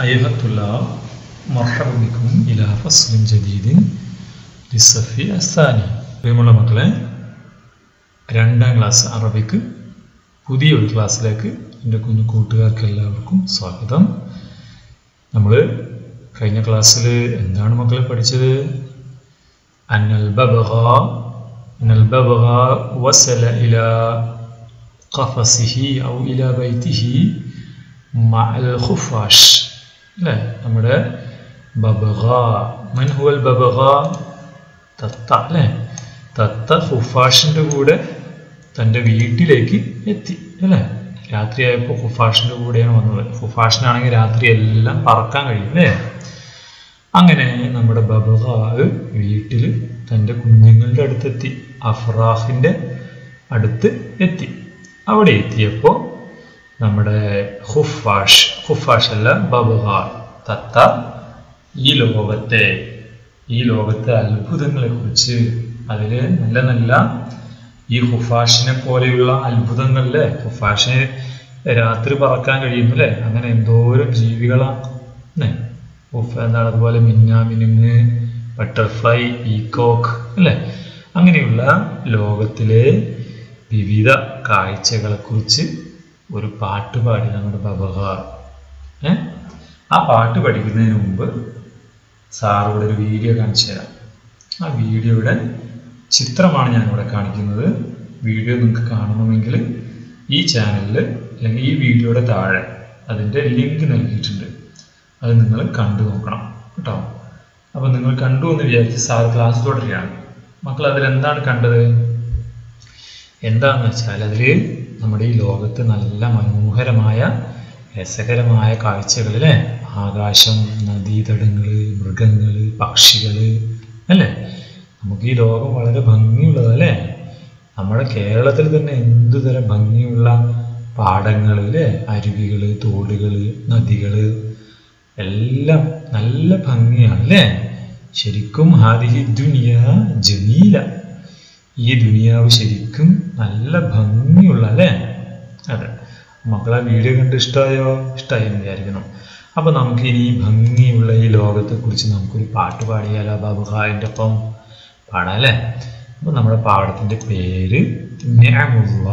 أيها الطلاب مرحبا بكم إلى فصل جديد للصف الثاني പ്രിയമുള്ള മക്കളെ രണ്ടാം ക്ലാസ് അറബിക്ക് പുതിയൊരു ക്ലാസ്സിലേക്ക് എൻ്റെ കുഞ്ഞു കൂട്ടുകാർക്ക് എല്ലാവർക്കും സ്വാഗതം നമ്മൾ കഴിഞ്ഞ ക്ലാസ്സിൽ എന്താണ് മക്കളെ പഠിച്ചത് അന്നൽ ബബഗ അന്നൽ ബബഗ വസല ഇല ഖഫസിഹി ഔ ഇല ബൈത്തിഹി മഅൽ ഖുഫാഷ് അല്ലേ നമ്മുടെ ബബഗ മൻ ഹുവൽ ബബഗ തത്ത അല്ലേ തത്ത ഖുഫാഷിൻ്റെ കൂടെ തൻ്റെ വീട്ടിലേക്ക് എത്തി അല്ലേ രാത്രിയായപ്പോൾ ഖുഫാഷിൻ്റെ കൂടെയാണ് വന്നത് ഖുഫാഷിനാണെങ്കിൽ രാത്രി എല്ലാം പറക്കാൻ കഴിയും അല്ലേ അങ്ങനെ നമ്മുടെ ബബഗ വീട്ടിൽ തൻ്റെ കുഞ്ഞുങ്ങളുടെ അടുത്തെത്തി അഫ്രാഹിൻ്റെ അടുത്ത് എത്തി അവിടെ എത്തിയപ്പോൾ നമ്മുടെ ഹുഫാഷ് ഹുഫാഷ് അല്ല ബബഗ തത്ത ഈ ലോകത്തെ ഈ ലോകത്തെ അത്ഭുതങ്ങളെ കുറിച്ച് അതിൽ നല്ല നല്ല ഈ ഹുഫാഷിനെ പോലെയുള്ള അത്ഭുതങ്ങളിലെ ഹുഫാഷിന് രാത്രി പറക്കാൻ കഴിയുന്നു അല്ലേ അങ്ങനെ എന്തോരം ജീവികളാണ് ഹുഫ് എന്താണ് അതുപോലെ മിന്നാമിനുങ്ങ് ബട്ടർഫ്ലൈ പീകോക്ക് അല്ലേ അങ്ങനെയുള്ള ലോകത്തിലെ വിവിധ കാഴ്ചകളെക്കുറിച്ച് ഒരു പാട്ട് പാടി നമ്മുടെ ബബഹാർ ഏ ആ പാട്ട് പഠിക്കുന്നതിന് മുമ്പ് സാർ ഇവിടെ ഒരു വീഡിയോ കാണിച്ചു തരാം ആ വീഡിയോയുടെ ചിത്രമാണ് ഞാനിവിടെ കാണിക്കുന്നത് വീഡിയോ നിങ്ങൾക്ക് കാണണമെങ്കിൽ ഈ ചാനലിൽ അല്ലെങ്കിൽ ഈ വീഡിയോയുടെ താഴെ അതിൻ്റെ ലിങ്ക് നൽകിയിട്ടുണ്ട് അത് നിങ്ങൾ കണ്ടു നോക്കണം കേട്ടോ അപ്പോൾ നിങ്ങൾ കണ്ടു എന്ന് വിചാരിച്ച് സാർ ക്ലാസ് തുടരുകയാണ് മക്കൾ അതിൽ എന്താണ് കണ്ടത് എന്താണെന്ന് വെച്ചാൽ അതിൽ നമ്മുടെ ഈ ലോകത്ത് നല്ല മനോഹരമായ രസകരമായ കാഴ്ചകളിലെ ആകാശം നദീതടങ്ങൾ മൃഗങ്ങൾ പക്ഷികൾ അല്ലേ നമുക്ക് ഈ ലോകം വളരെ ഭംഗിയുള്ളതല്ലേ നമ്മുടെ കേരളത്തിൽ തന്നെ എന്തു തരം ഭംഗിയുള്ള പാടങ്ങൾ അല്ലേ അരുവികൾ തോടുകൾ നദികൾ എല്ലാം നല്ല ഭംഗിയാണ് അല്ലേ ശരിക്കും ഹാദിഹി ദുനിയ ജമീല ഈ ദുനിയാവ് ശരിക്കും നല്ല ഭംഗിയുള്ള അല്ലേ അതെ മക്കളെ വീഡിയോ കണ്ട് ഇഷ്ടമായോ ഇഷ്ടമായി എന്ന് വിചാരിക്കണം അപ്പൊ നമുക്ക് ഇനി ഭംഗിയുള്ള ഈ ലോകത്തെ കുറിച്ച് നമുക്കൊരു പാട്ട് പാടിയാലോ ബാബുഹായിൻ്റെ ഒപ്പം പാടാം അല്ലേ അപ്പൊ നമ്മുടെ പാടത്തിന്റെ പേര് നെഅമുള്ള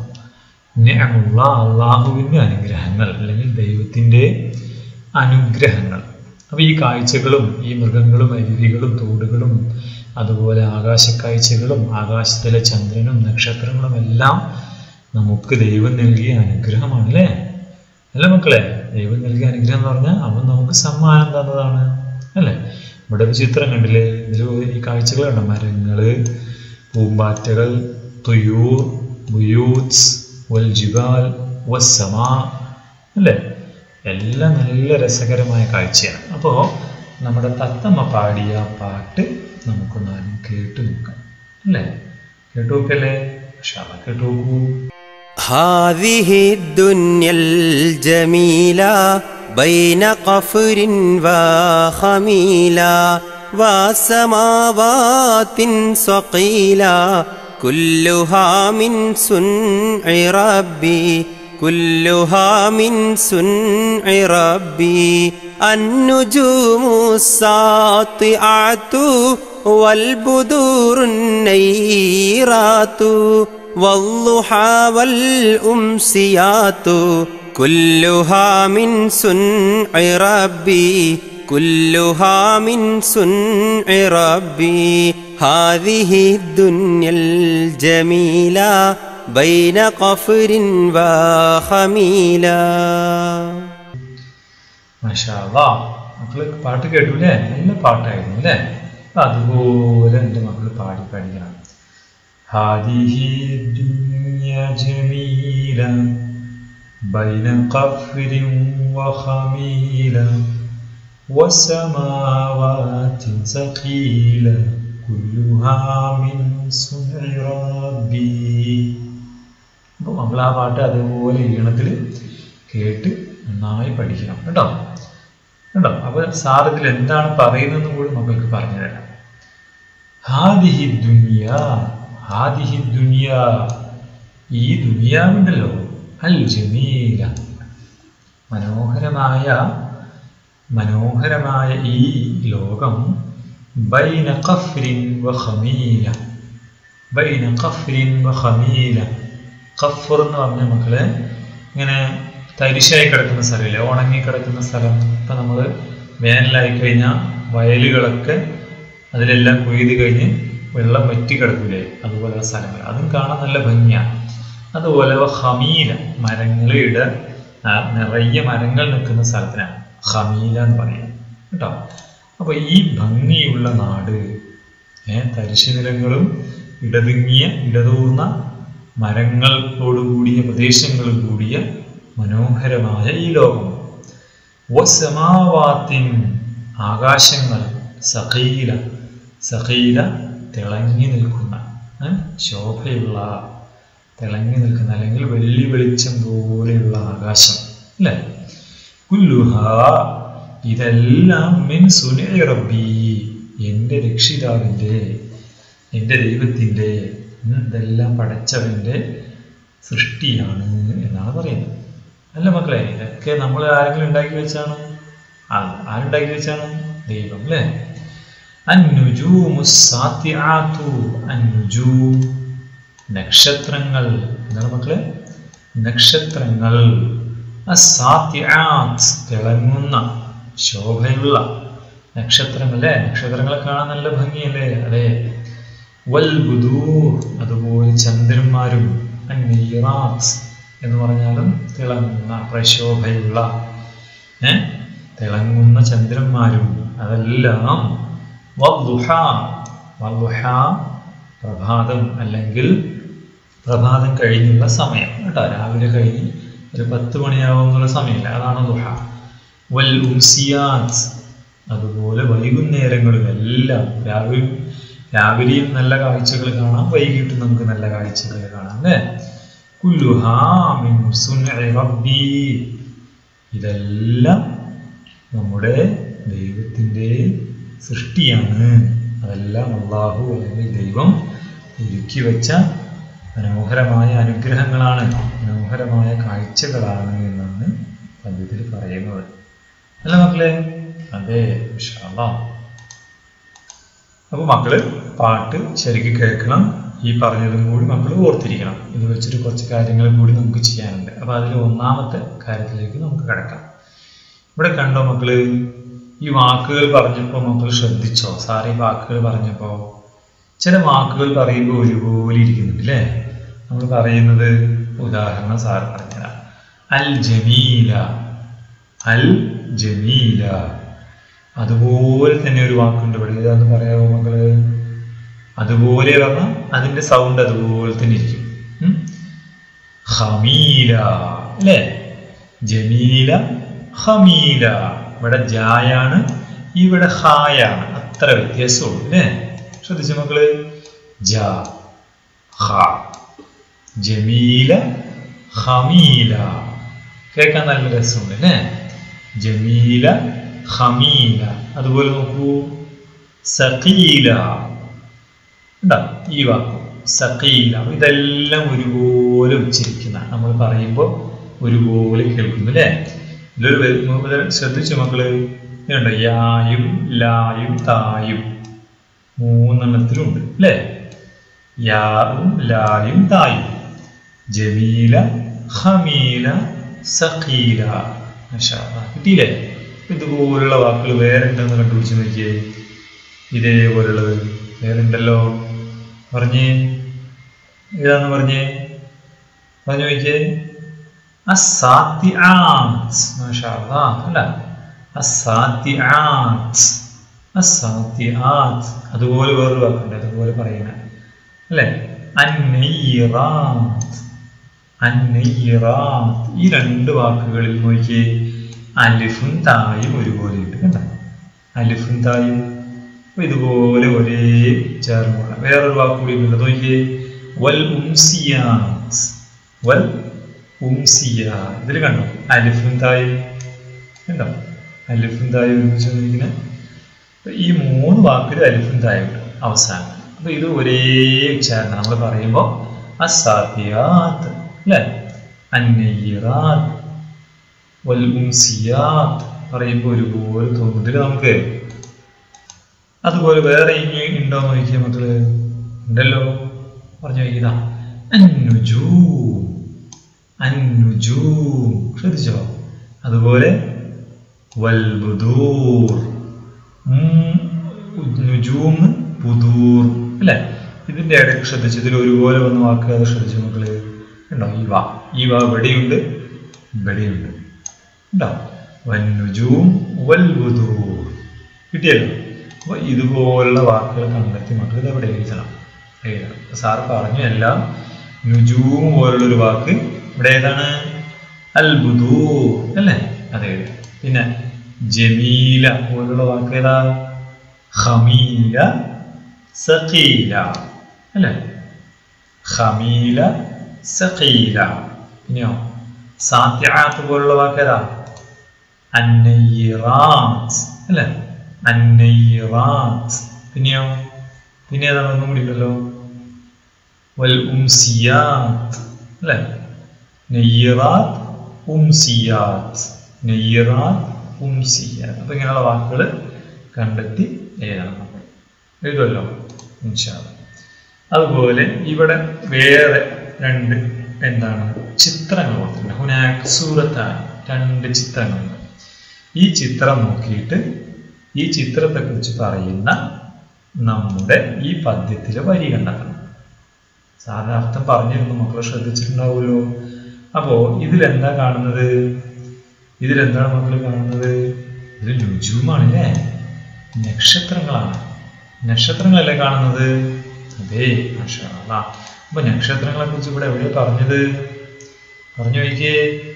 നെഅമുള്ള അള്ളാഹുവിൻ്റെ അനുഗ്രഹങ്ങൾ അല്ലെങ്കിൽ ദൈവത്തിൻ്റെ അനുഗ്രഹങ്ങൾ അപ്പോൾ ഈ കാഴ്ചകളും ഈ മൃഗങ്ങളും അരുവികളും തോടുകളും അതുപോലെ ആകാശക്കാഴ്ചകളും ആകാശത്തിലെ ചന്ദ്രനും നക്ഷത്രങ്ങളും എല്ലാം നമുക്ക് ദൈവം നൽകിയ അനുഗ്രഹമാണ് അല്ലേ അല്ല മക്കളെ ദൈവം നൽകിയ അനുഗ്രഹം എന്ന് പറഞ്ഞാൽ അവൻ നമുക്ക് സമ്മാനം തന്നതാണ് അല്ലേ ഇവിടെ ഒരു ചിത്രം കണ്ടില്ലേ ഇതിൽ ഈ കാഴ്ചകൾ കണ്ട മരങ്ങള് പൂമ്പാറ്റകൾ തുയൂർ ബുയൂത്സ് വൽ ജിബാൽ വസ്സമാ അല്ലേ എല്ലാം നല്ല രസകരമായ കാഴ്ചയാണ് അപ്പോൾ നമ്മുടെ തത്തമ്മ പാടിയ പാട്ട് നമുക്കൊന്നാലും കേട്ടു നോക്കാം അല്ലേ കേട്ടു നോക്കല്ലേ കേട്ടു നോക്കൂ هذه الدنيا الجميلة بين قفر وخميلة وسماوات صقيلة كلها من صنع ربي كلها من صنع ربي النجوم الساطعة والبدور النيرات والضحى والأمسيات كلها من صنع ربي كلها من صنع ربي هذه الدنيا الجميلة بين قفر وخميلة മഷാല്ലാ മക്കള് പാട്ട് കേട്ടൂലേ നല്ല പാട്ടായിരുന്നു അല്ലേ അതുപോലെ എൻ്റെ മക്കൾ പാടി പഠിക്കണം هذه الدنيا جميلة بين قفر وخميلة وسماوات ثقيلة كلها من صنع ربي അപ്പോൾ നമ്മൾ ആ പാട്ട് അതുപോലെ ഈണത്തിൽ കേട്ട് നന്നായി പഠിക്കണം കേട്ടോ കേട്ടോ അപ്പോൾ സാർ ഇതിൽ എന്താണ് പറയുന്നതെന്ന് കൂടി മക്കൾക്ക് പറഞ്ഞു തരാം ഹാദിഹി ദുനിയ ഹാദിഹി ദുനിയ ഈ ദുനിയാവുണ്ടല്ലോ അൽ ജമീല മനോഹരമായ മനോഹരമായ ഈ ലോകം ബൈന ഖഫ്രിൻ വ ഖമീല ബൈന ഖഫ്രിൻ വ ഖമീല ഖഫർ എന്ന് പറഞ്ഞ മക്കളെ ഇങ്ങനെ തരിശായി കിടക്കുന്ന സ്ഥലമില്ലേ ഉണങ്ങി കിടക്കുന്ന സ്ഥലം ഇപ്പം നമ്മൾ വേനലായി കഴിഞ്ഞാൽ വയലുകളൊക്കെ അതിലെല്ലാം കൊയ്ത് കഴിഞ്ഞ് വെള്ളം വറ്റി കിടക്കൂലേ അതുപോലെയുള്ള സ്ഥലങ്ങൾ അതും കാണാൻ നല്ല ഭംഗിയാണ് അതുപോലെ ഹമീല മരങ്ങളുടെ ആ, നിറയെ മരങ്ങൾ നിൽക്കുന്ന സ്ഥലത്തിനാണ് ഹമീല എന്ന് പറയുന്നത് കേട്ടോ അപ്പോൾ ഈ ഭംഗിയുള്ള നാട് ഏ തരിശു നിലങ്ങളും ഇടതുങ്ങിയ ഇടതൂർന്ന മരങ്ങളോടുകൂടിയ പ്രദേശങ്ങൾ കൂടിയ മനോഹരമായ ഈ ലോകം വസമാവാത്തിൻ ആകാശങ്ങൾ സഖീല സഖീല തിളങ്ങി നിൽക്കുന്ന ഏ, ശോഭയുള്ള തിളങ്ങി നിൽക്കുന്ന അല്ലെങ്കിൽ വെള്ളി വെളിച്ചം പോലെയുള്ള ആകാശം അല്ലേ കുല്ലുഹ ഇതെല്ലാം മിൻ സുനി റബ്ബി എൻ്റെ രക്ഷിതാവിൻ്റെ എൻ്റെ ദൈവത്തിൻ്റെ ഉം, ഇതെല്ലാം പടച്ചവൻ്റെ സൃഷ്ടിയാണ് എന്നാണ് പറയുന്നത് അല്ല മക്കളെ ഇതൊക്കെ നമ്മൾ ആരെങ്കിലും ഉണ്ടാക്കി വെച്ചാണ് ആ- ആരുണ്ടാക്കി വെച്ചാണ് ദൈവം അല്ലേ അന്നുജൂമു സാത്തിആത്തു അന്നുജൂം നക്ഷത്രങ്ങൾ എന്താണ് മക്കളെ നക്ഷത്രങ്ങൾ അസാത്തിആത്ത് തിളങ്ങുന്ന ശോഭയുള്ള നക്ഷത്രങ്ങൾ അല്ലേ നക്ഷത്രങ്ങളെ കാണാൻ നല്ല ഭംഗിയല്ലേ അതെ വൽ ബുദൂർ അതുപോലെ ചന്ദ്രന്മാരും അന്നീറാത്ത് എന്ന് പറഞ്ഞാലും തിളങ്ങുന്ന പ്രശോഭയുള്ള ഏ തിളങ്ങുന്ന ചന്ദ്രന്മാരും അതെല്ലാം വദ്ദുഹ വദ്ദുഹ പ്രഭാതം അല്ലെങ്കിൽ പ്രഭാതം കഴിഞ്ഞുള്ള സമയം കേട്ടോ രാവിലെ കഴിഞ്ഞ് ഒരു പത്ത് മണിയാവുന്നുള്ള സമയമില്ല അതാണ് ദുഹ വൽ ഉംസിയാത്ത് അതുപോലെ വൈകുന്നേരങ്ങളും എല്ലാം രാവിലെ രാവിലെയും നല്ല കാഴ്ചകൾ കാണാം വൈകിട്ടും നമുക്ക് നല്ല കാഴ്ചകൾ കാണാം അല്ലേ കുല്ലുഹാ മിൻ സുൻഇ റബ്ബി ഇതെല്ലാം നമ്മുടെ ദൈവത്തിൻ്റെ സൃഷ്ടിയാണ് അതെല്ലാം അള്ളാഹു അല്ലെങ്കിൽ ദൈവം ഒരുക്കി വെച്ച മനോഹരമായ അനുഗ്രഹങ്ങളാണ് മനോഹരമായ കാഴ്ചകളാണ് എന്നാണ് പദ്യത്തിൽ പറയുന്നത് അല്ല മക്കളെ അതെ ഇൻഷാല്ലാ അപ്പോൾ മക്കള് പാട്ട് ശരിക്കും കേൾക്കണം ഈ പറഞ്ഞതും കൂടി മക്കൾ ഓർത്തിരിക്കണം ഇത് വെച്ചിട്ട് കുറച്ച് കാര്യങ്ങൾ കൂടി നമുക്ക് ചെയ്യാനുണ്ട് അപ്പോൾ അതിൽ ഒന്നാമത്തെ കാര്യത്തിലേക്ക് നമുക്ക് കിടക്കാം ഇവിടെ കണ്ടോ മക്കള് ഈ വാക്കുകൾ പറഞ്ഞപ്പോൾ മക്കൾ ശ്രദ്ധിച്ചോ സാറ് ഈ വാക്കുകൾ പറഞ്ഞപ്പോൾ ചില വാക്കുകൾ പറയുമ്പോൾ ഒരുപോലെ ഇരിക്കുന്നുണ്ട് അല്ലേ നമ്മൾ പറയുന്നത് ഉദാഹരണം സാർ പറഞ്ഞുതരാം അൽ ജമീല അൽ ജമീല അതുപോലെ തന്നെ ഒരു വാക്കുണ്ട് ഇവിടെ ഏതാന്ന് പറയാമോ മക്കള് അതുപോലെ പറഞ്ഞാൽ അതിന്റെ സൗണ്ട് അതുപോലെ തന്നെ ഇരിക്കും ഉം. ഹമീല അല്ലേ ജമീല ഹമീല ഇവിടെ ജായാണ് ഇവിടെ ഹായാണ് അത്ര വ്യത്യാസമുള്ളൂ അല്ലേ ശ്രദ്ധിച്ചു മക്കള് ജ ഹ ജമീല ഹമീല കേൾക്കാൻ നല്ല രസമുണ്ട് അല്ലേ ജമീല ഹമീല അതുപോലെ നോക്കൂ സഖീല ഉണ്ടോ ഈ വാക്ക് സഖീല ഇതെല്ലാം ഒരുപോലെ ഉച്ചരിക്കുന്ന നമ്മൾ പറയുമ്പോൾ ഒരുപോലെ കേൾക്കുന്നു അല്ലേ ഇതിലൊരു വരി- മുതൽ ശ്രദ്ധിച്ചു മക്കള് ഇതുണ്ടോ യായും ലായും തായും മൂന്നെണ്ണത്തിലുണ്ട് അല്ലേ യാവും ലായും തായും ജമീല ഹമീല സഖീല മാഷാ അല്ലാ. കിട്ടിയില്ലേ ഇതുപോലുള്ള വാക്കുകൾ വേറെ ഉണ്ടെന്ന് കണ്ടുപിടിച്ച് നോക്കിയേ ഇതേപോലുള്ളത് വേറെ ഉണ്ടല്ലോ പറഞ്ഞേ ഏതാന്ന് പറഞ്ഞേ പറഞ്ഞു നോക്കിയേ അസാത്തിആത്ത് മാഷാ അല്ലാ. അല്ല അസാത്തിആത്ത് അസാത്തിആത്ത് അതുപോലെ വേറൊരു വാക്കുണ്ട് അതുപോലെ പറയണ അല്ലേ അന്നയ്യിറാത്ത് അന്നയ്യിറാത്ത് ഈ രണ്ട് വാക്കുകളിൽ നോക്കിയേ അലിഫും തായും ഒരുപോലെ ഉണ്ട് കണ്ടോ അലിഫും തായും അപ്പൊ ഇതുപോലെ ഒരേ ചേർന്നുള്ള വേറൊരു വാക്ക് കൂടി ഉണ്ട് നോക്കിയേ വൽ ഉംസിയാത്ത് വൽ ഉംസിയ ഇതിൽ കണ്ടോ അലിഫും തായും കണ്ടോ അലിഫും തായും ഒരുമിച്ച് വന്നിരിക്കുന്നത് അപ്പൊ ഈ മൂന്ന് വാക്കിൽ അലിഫും തായും ഉണ്ട് അവസാനം അപ്പൊ ഇത് ഒരേ ഉച്ചാരണം നമ്മൾ പറയുമ്പോൾ അസാത്തിയാത്ത് അല്ലേ അന്നയ്യിറാത്ത് വൽ ഉംസിയാത്ത് പറയുമ്പോൾ ഒരുപോലെ തോന്നും ഇതിൽ നമുക്ക് അതുപോലെ വേറെ ഇനി ഉണ്ടോ എന്ന് നോക്കിയ മക്കള് ഉണ്ടല്ലോ പറഞ്ഞു നോക്കിയതാ അന്നുജൂ അന്നുജൂ ശ്രദ്ധിച്ചോ അതുപോലെ വൽബുദൂർ നുജൂം ബുദൂർ അല്ലേ ഇതിന്റെ ഇടയ്ക്ക് ശ്രദ്ധിച്ചു ഇതിൽ ഒരുപോലെ വന്ന വാക്ക് അത് ശ്രദ്ധിച്ചു മക്കള് ഉണ്ടോ ഈ വാ ഈ വാ ഇവിടെയുണ്ട് ഇവിടെയുണ്ട് ഉണ്ടോ വന്നുജൂം വൽബുദൂർ കിട്ടിയല്ലോ അപ്പൊ ഇതുപോലുള്ള വാക്കുകൾ കണ്ടെത്തി മക്കൾ ഇത് എവിടെ എഴുതണം എഴുതണം അപ്പൊ സാറ് പറഞ്ഞു എല്ലാം നുജൂം പോലുള്ള ഒരു വാക്ക് ഇവിടെ ഏതാണ് അൽബുദൂർ അല്ലേ അതെ എഴുതാം പിന്നെ ജമീല പോലുള്ള വാക്ക് ഏതാ ഖമീല സഖീല അല്ലേ ഖമീല സഖീല പിന്നെയോ സാത്യാത്ത് പോലുള്ള വാക്ക് ഏതാ അന്നയ്യിറാത്ത് അല്ലേ അന്നയ്യിറാത്ത് പിന്നെയോ പിന്നെ ഏതാണ് ഒന്നും കൂടി ഉണ്ടല്ലോ വൽ ഉംസിയാത്ത് അല്ലേ നെയ്യിറാത്ത് ഉംസിയാത്ത് നെയ്യിറാത്ത് ഉംസിയാത്ത് അപ്പൊ ഇങ്ങനെയുള്ള വാക്കുകൾ കണ്ടെത്തി എഴുതണം നമ്മൾ എഴുതുമല്ലോ ഇൻഷാല്ല അതുപോലെ ഇവിടെ വേറെ രണ്ട് എന്താണ് ചിത്രങ്ങൾ കൊടുത്തിട്ടുണ്ട് ഹുനാക് സൂറത്താണ് രണ്ട് ചിത്രങ്ങളുണ്ട് ഈ ചിത്രം നോക്കിയിട്ട് ഈ ചിത്രത്തെക്കുറിച്ച് പറയുന്ന നമ്മുടെ ഈ പദ്യത്തിലെ വരി കണ്ടെത്തണം സാധാരണ അർത്ഥം പറഞ്ഞിരുന്നു മക്കൾ ശ്രദ്ധിച്ചിട്ടുണ്ടാവുമല്ലോ അപ്പോ ഇതിലെന്താ കാണുന്നത് ഇതിലെന്താണ് മക്കൾ കാണുന്നത് ഇത് ലുജുമാണല്ലേ നക്ഷത്രങ്ങളാണ് നക്ഷത്രങ്ങളല്ലേ കാണുന്നത് അതെ മാഷാ അല്ലാ. അപ്പൊ നക്ഷത്രങ്ങളെ കുറിച്ച് ഇവിടെ എവിടെയാ പറഞ്ഞത് പറഞ്ഞു നോക്കിയേ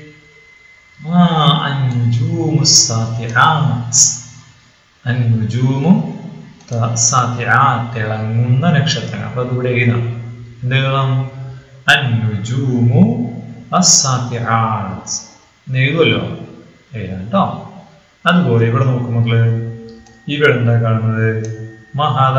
ആ അൻജൂമു സാത്തിആത്ത് അൻജൂമു ത- സാത്തിആത്ത് തിളങ്ങുന്ന നക്ഷത്രങ്ങൾ അപ്പൊ അതിവിടെ എഴുതാം എന്ത് എഴുതണം അൻജൂമു അസാത്തിആത്ത് എന്ന് എഴുതുമല്ലോ എഴുതാം കേട്ടോ അതുപോലെ ഇവിടെ നോക്കും മക്കള് ഇവിടെ എന്താ കാണുന്നത് മഹാദ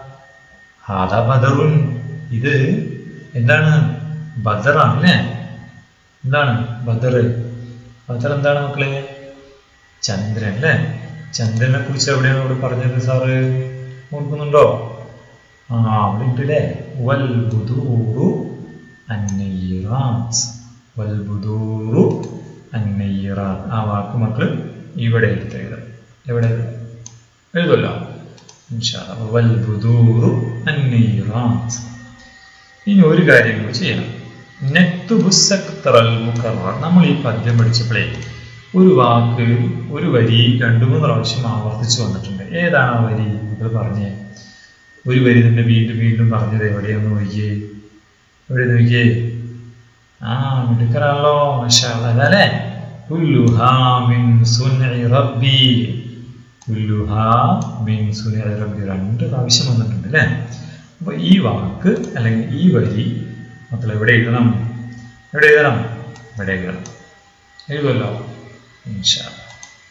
ഹാദ ബദറുൻ ഇത് എന്താണ് ബദറാണ് അല്ലേ എന്താണ് ബദർ ബദർ എന്താണ് മക്കളെ ചന്ദ്രൻ അല്ലേ ചന്ദ്രനെ കുറിച്ച് എവിടെയാണ് ഇവിടെ പറഞ്ഞത് സാറ് ഓർക്കുന്നുണ്ടോ ആ അവിടെ ഉണ്ട് അല്ലേ വൽ ബുദൂറു അന്നയ്യിറാത്ത് വൽ ബുദൂറു അന്നയ്യിറാത്ത് ആ വാക്ക് മക്കൾ ഇവിടെ എടുത്ത് എഴുതാം എവിടെ എഴുതുമല്ലോ ഇൻഷാ അല്ലാ. വൽ ബുദൂറു അന്നയ്യിറാത്ത് ഇനി ഒരു കാര്യം കൂടി ചെയ്യണം നെക്തുബു സക്തറൽ മുക്കറർ നമ്മൾ ഈ പദ്യം പഠിച്ചപ്പോഴേ ഒരു വാക്ക് ഒരു വരി രണ്ടു മൂന്ന് പ്രാവശ്യം ആവർത്തിച്ചു വന്നിട്ടുണ്ട് ഏതാണ് ആ വരി നിങ്ങൾ പറഞ്ഞേ ഒരു വരി തന്നെ വീണ്ടും വീണ്ടും പറഞ്ഞത് എവിടെയൊന്ന് നോക്കിയേ എവിടെ നോക്കിയേ ആ മിടുക്കറാണല്ലോ മാഷാ അല്ലാ. അതല്ലേ കുല്ലുഹാ മിൻ സുൻഇ റബ്ബി കുല്ലുഹാ മിൻ സുൻഇ റബ്ബി രണ്ട് പ്രാവശ്യം വന്നിട്ടുണ്ട് അല്ലേ അപ്പൊ ഈ വാക്ക് അല്ലെങ്കിൽ ഈ വരി മക്കൾ എവിടെ എഴുതണം എവിടെ എഴുതണം ഇവിടെ എഴുതണം എഴുതുമല്ലോ ഇൻഷാ അല്ലാ.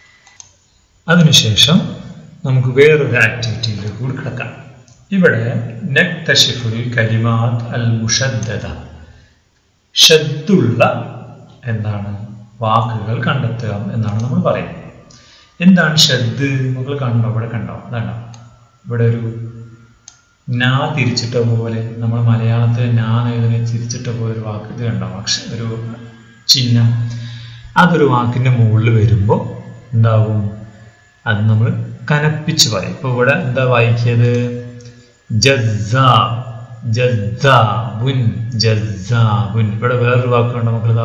അതിനുശേഷം നമുക്ക് വേറൊരു ആക്ടിവിറ്റിയിലേക്ക് കൂടി കിടക്കാം ഇവിടെ നക്തഷിഫുൽ കലിമാത്ത് അൽ മുഷദ്ദദ ഷദ്ദുള്ള എന്താണ് വാക്കുകൾ കണ്ടെത്തുക എന്നാണ് നമ്മൾ പറയുന്നത് എന്താണ് ഷദ് നമ്മൾ കണ്ടോ ഇവിടെ കണ്ടോ അതാണ്ടോ ഇവിടെ ഒരു നാ തിരിച്ചിട്ട പോലെ നമ്മൾ മലയാളത്തിൽ നാ എഴുതുന്ന തിരിച്ചിട്ട പോലെ ഒരു വാക്ക് ഇത് കണ്ടോ അക്ഷ ഒരു ചിഹ്നം അതൊരു വാക്കിന്റെ മുകളിൽ വരുമ്പോൾ ഉണ്ടാവും അത് നമ്മൾ കനപ്പിച്ച് പറയും ഇപ്പൊ ഇവിടെ എന്താ വായിക്കിയത് ജസ്സാബ് ജസ്സാബുൻ ജസ്സാബുൻ ഇവിടെ വേറൊരു വാക്ക് കണ്ടോ മക്കളിതാ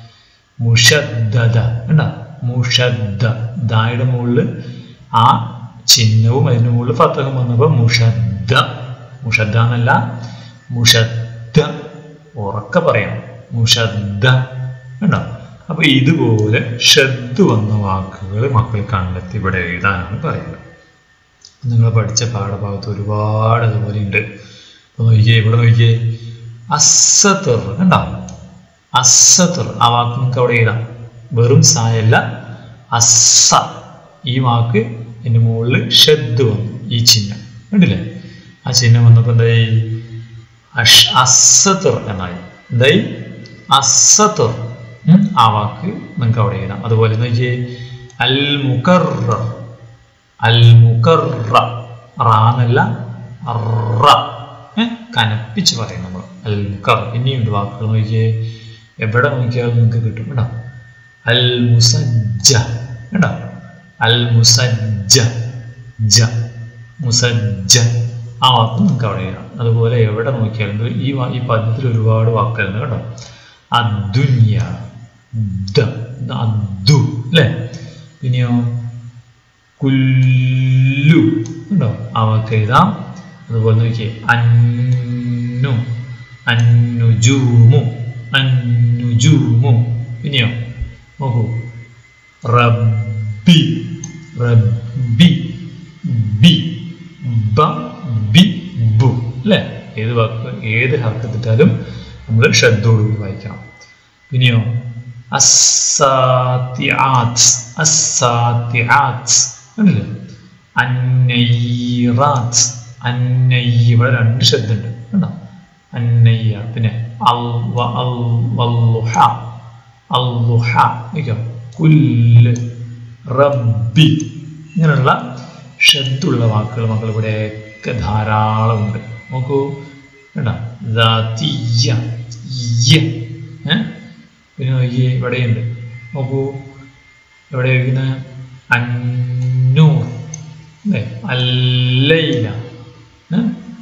മുഷദ്ദദ കണ്ടോ മുഷദ്ദ ദായുടെ മുകളിൽ ആ ചിഹ്നവും അതിന് മുകളിൽ ഫത്തകം വന്നപ്പോൾ മുഷദ്ദ മുഷദ്ദ എന്നല്ല മുഷദ്ദ ഉറക്കെ പറയണം മുഷദ്ദ കണ്ടോ അപ്പൊ ഇതുപോലെ ഷദ് വന്ന വാക്കുകൾ മക്കൾ കണ്ടെത്തി ഇവിടെ എഴുതാനാണ് പറയുന്നത് നിങ്ങൾ പഠിച്ച പാഠഭാഗത്ത് ഒരുപാട് അതുപോലെ ഉണ്ട് ഇപ്പൊ നോക്കിയേ ഇവിടെ നോക്കിയേ അസത്തർ കണ്ടോ അസത്തർ ആ വാക്ക് നിങ്ങൾക്ക് അവിടെ എഴുതാം വെറും സായല്ല അസ ഈ വാക്ക് എൻ്റെ മുകളിൽ ഷദ് വന്നു ഈ ചിഹ്നം കണ്ടില്ലേ ആ ചിഹ്നം വന്നപ്പോൾ എന്തായി അഷ് അസത്തർ എന്നായി എന്തായി അസത്തർ ഉം, ആ വാക്ക് നിങ്ങൾക്ക് അവിടെ എഴുതാം അതുപോലെ നോക്കിയേ അൽ മുക്കറ അൽ മുക്കറ റാന്നല്ല റ ഏ? കനപ്പിച്ച് പറയും നമ്മൾ അൽ മുക്കർ ഇനിയുണ്ട് വാക്കുകൾ നോക്കിയേ എവിടെ നോക്കിയാലും നിങ്ങൾക്ക് കിട്ടും കേട്ടോ അൽ മുസജ്ജ കേട്ടോ അൽ മുസജ്ജ ജ മുസജ്ജ ആ വാക്ക് നിങ്ങൾക്ക് അവിടെ എഴുതാം അതുപോലെ എവിടെ നോക്കിയാലും ഇത് ഈ വാ- ഈ പദ്യത്തിൽ ഒരുപാട് വാക്കുകളുണ്ട് കേട്ടോ അദ്ദുന്യ ദ ഇത് അദ്ദു അല്ലേ പിന്നെയോ കുല്ലു ഉണ്ടോ ആ വാക്ക് എഴുതാം അതുപോലെ നോക്കിയേ അന്നു അന്നുജൂമു അന്നുജൂമു പിന്നെയോ നോക്കൂ റബ്ബി റബ്ബി ബി ബ ബി ബു അല്ലേ ഏത് വാക്ക് ഏത് ഹർക്കത്തിട്ടാലും നമ്മൾ ശ്രദ്ധയോടുകൂടി വായിക്കണം പിന്നെയോ അസ്സാത്തിആത്ത് അസ്സാത്തിആത്ത് കണ്ടില്ലേ അന്നയ്റാത്ത് അന്നയ്യ ഇവിടെ രണ്ട് ശബ്ദമുണ്ട് കണ്ടോ അന്നയ്യ പിന്നെ അൽവ അൽവല്ലുഹ അല്ലുഹ നോക്കിയോ കുല്ല് റബ്ബി ഇങ്ങനെയുള്ള ഷദ്ദുള്ള വാക്കുകൾ മക്കൾ ഇവിടെയൊക്കെ ധാരാളമുണ്ട് നോക്കൂ കേട്ടോ ദാത്തിയ്യ യ്യ ഏ? പിന്നെ നോക്കി ഇവിടെയുണ്ട് നോക്കൂ എവിടെ ഇരിക്കുന്നത് അന്നൂർ അല്ലേ അല്ലയില ഏ?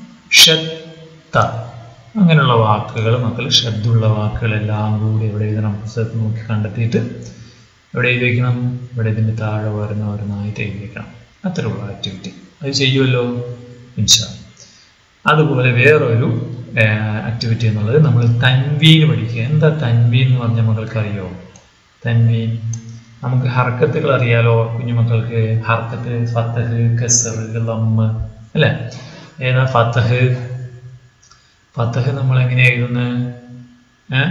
ഷത്ത അങ്ങനെയുള്ള വാക്കുകൾ മക്കൾ ശ്രദ്ധയുള്ള വാക്കുകളെല്ലാം കൂടി എവിടെ എഴുതണം പുസ്തകത്തിൽ നോക്കി കണ്ടെത്തിയിട്ട് എവിടെ എഴുതി വയ്ക്കണം ഇവിടെ ഇതിൻ്റെ താഴെ വരുന്ന ഓരോന്നായിട്ട് എഴുതി വയ്ക്കണം അത്രയുള്ള ആക്ടിവിറ്റി അത് ചെയ്യുമല്ലോ ഇൻഷാ അതുപോലെ വേറൊരു ആക്ടിവിറ്റി എന്നുള്ളത് നമ്മൾ തൻവീൻ പഠിക്കുക എന്താ തൻവീൻ എന്ന് പറഞ്ഞാൽ മക്കൾക്ക് അറിയോ തൻവീൻ നമുക്ക് ഹർക്കത്തുകൾ അറിയാലോ കുഞ്ഞുമക്കൾക്ക് ഹർക്കത്ത് ഫത്തഹ് കസർ ലമ്മ് അല്ലേ ഏതാ ഫത്തഹ് ഫത്തഹ് നമ്മൾ എങ്ങനെ എഴുതുന്നത് ഏ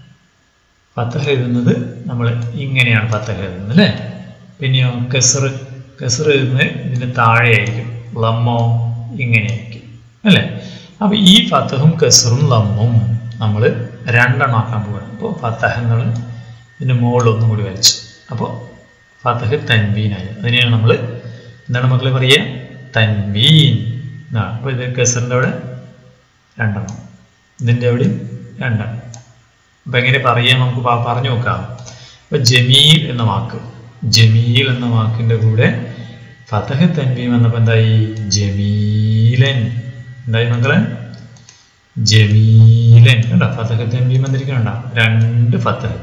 ഫത്തഹ് എഴുതുന്നത് നമ്മൾ ഇങ്ങനെയാണ് ഫത്തഹ് എഴുതുന്നത് അല്ലേ പിന്നെയോ കസർ കസർ എഴുതുന്നത് ഇതിന് താഴെയായിരിക്കും ലമ്മോ ഇങ്ങനെയായിരിക്കും അല്ലേ അപ്പൊ ഈ ഫത്തഹും കസറും ലമ്മും നമ്മൾ രണ്ടെണ്ണം ആക്കാൻ പോവുകയാണ് അപ്പോൾ ഫത്തഹ് എന്നുള്ള ഇതിൻ്റെ മുകളിൽ ഒന്നും കൂടി വരച്ചു അപ്പോൾ ഫത്തഹ് തൻവീനായി അതിനെയാണ് നമ്മൾ എന്താണ് മക്കളെ പറയുക തൻവീൻ എന്നാണ് അപ്പോൾ ഇത് കസറിൻ്റെ അവിടെ രണ്ടെണ്ണം ഇതിൻ്റെ അവിടെ രണ്ടെണ്ണം അപ്പം എങ്ങനെ പറയാം നമുക്ക് പ- പറഞ്ഞു നോക്കാം ഇപ്പം ജമീൽ എന്ന വാക്ക് ജമീൽ എന്ന വാക്കിൻ്റെ കൂടെ ഫതഹ് തൻവീം വന്നപ്പോൾ എന്തായി ജമീലൻ എന്തായി മക്കളെ ജമീലൻ കണ്ടോ ഫതഹ് തൻവീം വന്നിരിക്കണ്ട രണ്ട് ഫതഹ്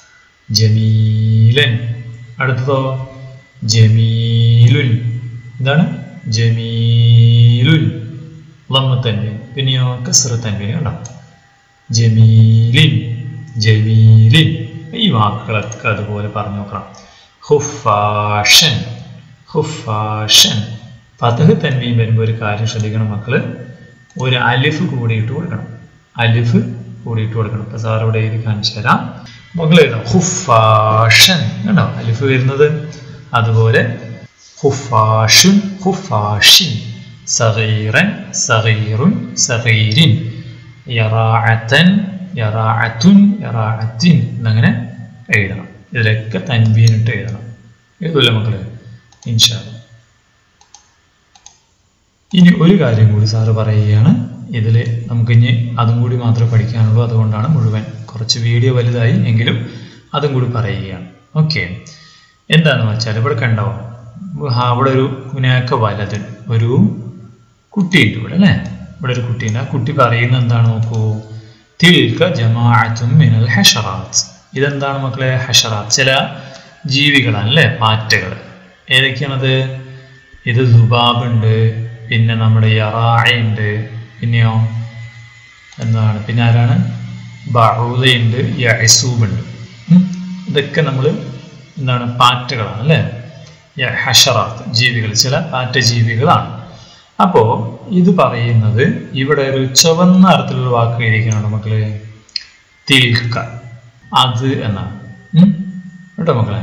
ജമീലൻ അടുത്തതോ ജമീലുൻ എന്താണ് ജമീലുൻ ലമ്മ തൻവീൻ പിന്നെയോ കസർ തൻവീൻ കണ്ടോ ജമീലിൻ ജമീലിൻ ഈ വാക്കുകളൊക്കെ അതുപോലെ പറഞ്ഞു നോക്കണം ഹുഫാഷൻ ഹുഫാഷൻ പതഹ് തൻവീൻ വരുമ്പോൾ ഒരു കാര്യം ശ്രദ്ധിക്കണം മക്കള് ഒരു അലിഫ് കൂടിയിട്ട് കൊടുക്കണം അലിഫ് കൂടിയിട്ട് കൊടുക്കണം ഇപ്പൊ സാർ ഇവിടെ എഴുതി കാണിച്ചു തരാം മക്കൾ എഴുതാം ഹുഫാഷൻ കണ്ടോ അലിഫ് വരുന്നത് അതുപോലെ ഹുഫാഷുൻ ഹുഫാഷിൻ സഗീറൻ സഗീറുൻ സഗീരിൻ യറാഅത്തൻ യറാഅത്തുൻ യറാഅത്തിൻ എന്നങ്ങനെ എഴുതണം ഇതിലൊക്കെ തൻവീനിട്ട് എഴുതണം എഴുതൂല മക്കള് ഇൻഷാ അല്ലാ. ഇനി ഒരു കാര്യം കൂടി സാറ് പറയുകയാണ് ഇതിൽ നമുക്കിനി അതും കൂടി മാത്രമേ പഠിക്കാനുള്ളൂ അതുകൊണ്ടാണ് മുഴുവൻ കുറച്ച് വീഡിയോ വലുതായി എങ്കിലും അതും കൂടി പറയുകയാണ് ഓക്കെ എന്താണെന്ന് വെച്ചാൽ ഇവിടെ കണ്ടോ ആ, അവിടെ ഒരു കുനാക്ക വലത് ഒരു കുട്ടിയുണ്ട് ഇവിടെ അല്ലേ ഇവിടെ ഒരു കുട്ടിയുണ്ട് ആ കുട്ടി പറയുന്നത് എന്താണ് നോക്കൂ തിൽക്ക ജമാഅത്തും മിനൽ ഹഷറാത്ത് ഇതെന്താണ് മക്കളെ ഹഷറാത്ത് ചില ജീവികളാണ് അല്ലേ പാറ്റകൾ ഏതൊക്കെയാണത് ഇത് ദുബാബ് ഉണ്ട് പിന്നെ നമ്മുടെ യറായുണ്ട് പിന്നെയോ എന്താണ് പിന്നെ ആരാണ് ബറൂദയുണ്ട് യസൂബ് ഉണ്ട് ഉം. ഇതൊക്കെ നമ്മൾ എന്താണ് പാറ്റകളാണ് അല്ലേ യ- ഹഷറാത്ത് ജീവികൾ ചില പാറ്റ ജീവികളാണ് അപ്പോ ഇത് പറയുന്നത് ഇവിടെ ഒരു ചുവന്ന അർത്ഥത്തിലുള്ള വാക്ക് എഴുതിക്കാനുണ്ട് മക്കള് തിൽക്ക അത് എന്നാണ് ഉം. കേട്ടോ മക്കളെ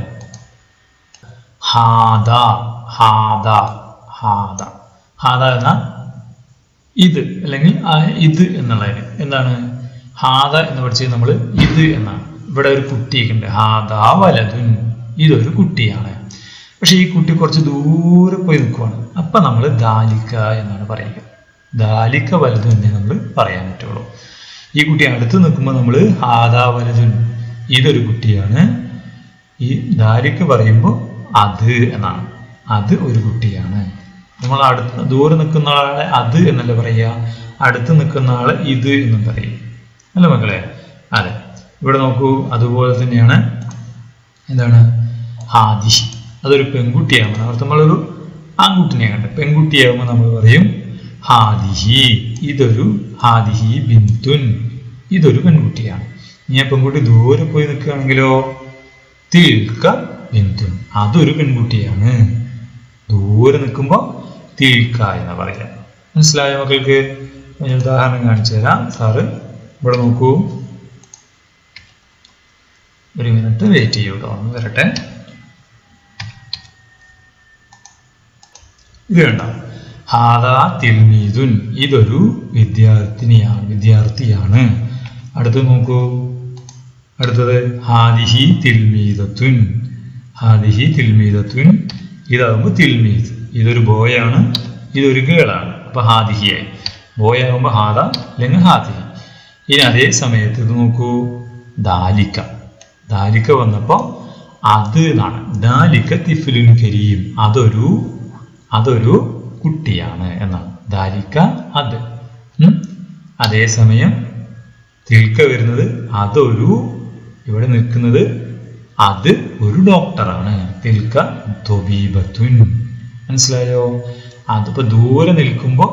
ഹാദ ഹാദ ഹാദ ഹാദ എന്ന ഇത് അല്ലെങ്കിൽ ആ ഇത് എന്നുള്ളതിന് എന്താണ് ഹാദ എന്ന് പഠിച്ചത് നമ്മൾ ഇത് എന്നാണ് ഇവിടെ ഒരു കുട്ടിയൊക്കെ ഉണ്ട് ഹാദ വലതുൻ ഇതൊരു കുട്ടിയാണ് പക്ഷെ ഈ കുട്ടി കുറച്ച് ദൂരെ പോയി നിൽക്കുവാണ് അപ്പം നമ്മൾ ദാലിക്ക എന്നാണ് പറയുക ദാലിക്ക വലതു എന്നേ നമ്മൾ പറയാൻ പറ്റുള്ളൂ ഈ കുട്ടി അടുത്ത് നിൽക്കുമ്പോൾ നമ്മൾ ഹാദാ വലതുൻ ഇതൊരു കുട്ടിയാണ് ഈ ദാലിക്ക് പറയുമ്പോൾ അത് എന്നാണ് അത് ഒരു കുട്ടിയാണ് നമ്മൾ അടുത്ത് ദൂരെ നിൽക്കുന്ന ആളെ അത് എന്നല്ല പറയുക അടുത്ത് നിൽക്കുന്ന ആളെ ഇത് എന്നും പറയും അല്ല മക്കളെ അതെ ഇവിടെ നോക്കൂ അതുപോലെ തന്നെയാണ് എന്താണ് ഹാദിഷി അതൊരു പെൺകുട്ടിയാകുമ്പോൾ നേരത്തെ നമ്മളൊരു ആൺകുട്ടിനെ കണ്ട് പെൺകുട്ടിയാകുമ്പോൾ നമ്മൾ പറയും ഹാദിഹി ഇതൊരു ഹാദിഹി ബിന്ദുൻ ഇതൊരു പെൺകുട്ടിയാണ് ഇനി ആ പെൺകുട്ടി ദൂരെ പോയി നിൽക്കുകയാണെങ്കിലോ തിൽക്ക ബിന്ദുൻ അതൊരു പെൺകുട്ടിയാണ് ദൂരെ നിൽക്കുമ്പോൾ തിൽക്ക എന്ന് പറയാം മനസ്സിലായോ മക്കൾക്ക് ഞാൻ ഉദാഹരണം കാണിച്ചു തരാം സാറ് ഇവിടെ നോക്കൂ ഒരു മിനിറ്റ് വെയിറ്റ് ചെയ്യൂ കേട്ടോ ഒന്ന് വരട്ടെ ഇത് കണ്ട ഹാദാ തിൽമീദുൻ ഇതൊരു വിദ്യാർത്ഥിനിയാണ് വിദ്യാർത്ഥിയാണ് അടുത്ത് നോക്കൂ അടുത്തത് ഹാദിഹി തിൽമീദത്തുൻ ഹാദിഹി തിൽമീദത്തുൻ ഇതാകുമ്പോൾ തിൽമീദ് ഇതൊരു ബോയാണ് ഇതൊരു ഗേളാണ് അപ്പൊ ഹാദിഹിയായി ബോയ് ആകുമ്പോൾ ഹാദ അല്ലെങ്കിൽ ഹാദിഹി ഇനി അതേ സമയത്ത് ഇത് നോക്കൂ ദാലിക്ക ദാലിക്ക വന്നപ്പോൾ അത് എന്നാണ് ദാലിക്ക തിഫിലുൻ കരീം അതൊരു അതൊരു കുട്ടിയാണ് എന്നാണ് ദാലിക്ക അത് ഉം. അതേസമയം തിൽക്ക വരുന്നത് അതൊരു ഇവിടെ നിൽക്കുന്നത് അത് ഒരു ഡോക്ടറാണ് തിൽക്ക തൊബീബത്തുൻ മനസ്സിലായോ അതിപ്പോ ദൂരെ നിൽക്കുമ്പോൾ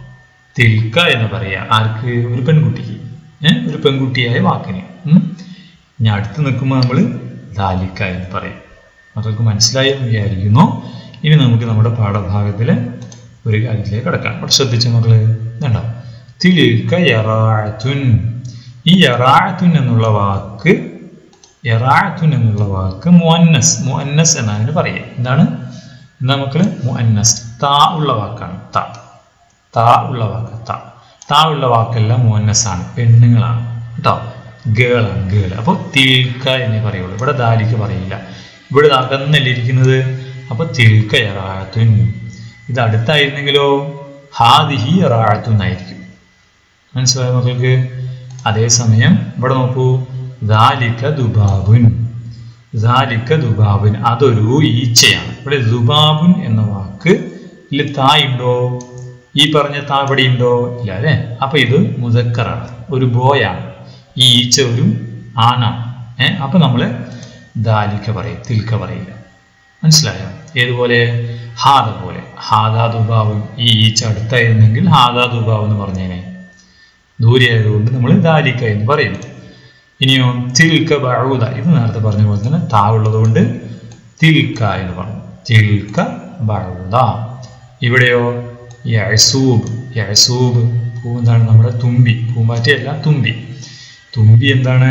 തിൽക്ക എന്ന് പറയാ ആർക്ക് ഒരു പെൺകുട്ടിക്ക് ഏഹ് ഒരു പെൺകുട്ടിയായ വാക്കിന് ഉം. ഇനി അടുത്ത് നിൽക്കുമ്പോൾ നമ്മൾ ദാലിക്ക എന്ന് പറയും മക്കൾക്ക് മനസ്സിലായി എന്ന് വിചാരിക്കുന്നു ഇനി നമുക്ക് നമ്മുടെ പാഠഭാഗത്തിലെ ഒരു കാര്യത്തിലേക്ക് കിടക്കാം അവിടെ ശ്രദ്ധിച്ച മക്കള് ഇതുണ്ടോ തിൽക്ക യറാഅത്തുൻ ഈ യറാഅത്തുൻ എന്നുള്ള വാക്ക് യറാഅത്തുൻ എന്നുള്ള വാക്ക് മുഅന്നസ് മുഅന്നസ് എന്നതിന് പറയുക എന്താണ് എന്താ മക്കള് മുഅന്നസ് താ ഉള്ള വാക്കാണ് താ താ ഉള്ള വാക്ക് താ താ ഉള്ള വാക്കെല്ലാം മുഅന്നസാണ് പെണ്ണുങ്ങളാണ് കേട്ടോ ഗേളാണ് ഗേൾ അപ്പോൾ തിൽക്ക എന്നേ പറയുള്ളൂ ഇവിടെ ദാലിക്ക് പറയില്ല ഇവിടെ അകന്നല്ലേ ഇരിക്കുന്നത് അപ്പൊ തിൽക്ക യറാഅത്തുൻ ഇത് അടുത്തായിരുന്നെങ്കിലോ ഹാദിഹി യറാഅത്തുൻ എന്നായിരിക്കും മനസ്സിലായോ മക്കൾക്ക് അതേസമയം ഇവിടെ നോക്കൂ ദാലിക്ക ദുബാബുൻ ദാലിക്ക ദുബാബുൻ അതൊരു ഈച്ചയാണ് ഇവിടെ ദുബാബുൻ എന്ന വാക്ക് ഇതിൽ താ ഉണ്ടോ ഈ പറഞ്ഞ താ ഇവിടെ ഉണ്ടോ ഇല്ല അല്ലേ അപ്പൊ ഇത് മുതക്കറാണ് ഒരു ബോയാണ് ഈ ഈച്ച ഒരു ആണാണ് ഏ അപ്പൊ നമ്മള് ദാലിക്ക പറയും തിൽക്ക പറയില്ല മനസ്സിലായോ ഏതുപോലെ ഹാദ പോലെ ഹാദാ ദുബാവും ഈ ഈച്ച അടുത്തായിരുന്നെങ്കിൽ ഹാദാ ദുബാവ് എന്ന് പറഞ്ഞേനെ ദൂരെ ആയതുകൊണ്ട് നമ്മൾ ദാലിക്ക എന്ന് പറയുന്നു ഇനിയോ തിൽക്ക ബഴൂത ഇത് നേരത്തെ പറഞ്ഞ പോലെ തന്നെ താവുള്ളത് കൊണ്ട് തിൽക്ക എന്ന് പറഞ്ഞു തിൽക്ക ബഴൂത ഇവിടെയോ യസൂബ് യസൂബ് പൂ എന്താണ് നമ്മുടെ തുമ്പി പൂമ്പാറ്റയല്ല തുമ്പി തുമ്പി എന്താണ്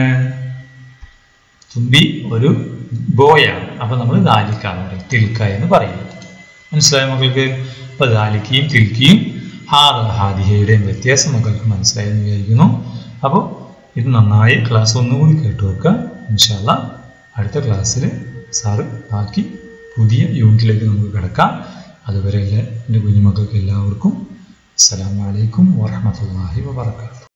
തുമ്പി ഒരു ബോയാണ് അപ്പൊ നമ്മൾ ദാലിക്ക എന്ന് പറയും തിൽക്ക എന്ന് പറയും മനസ്സിലായ മക്കൾക്ക് അപ്പൊ ദാലിക്കയും തിൽക്കിയും ഹാദ ഹാദിഹയുടെയും വ്യത്യാസം മക്കൾക്ക് മനസ്സിലായെന്ന് വിചാരിക്കുന്നു അപ്പോൾ ഇത് നന്നായി ക്ലാസ് ഒന്നുകൂടി കേട്ടു വെക്കുക ഇൻഷാല്ല അടുത്ത ക്ലാസ്സിൽ സാറ് ബാക്കി പുതിയ യൂണിറ്റിലേക്ക് നമുക്ക് കിടക്കാം അതുവരെ എൻ്റെ കുഞ്ഞുമക്കൾക്ക് എല്ലാവർക്കും അസ്സലാമു അലൈക്കും വറഹ്മത്തുള്ളാഹി വബറകാതുഹു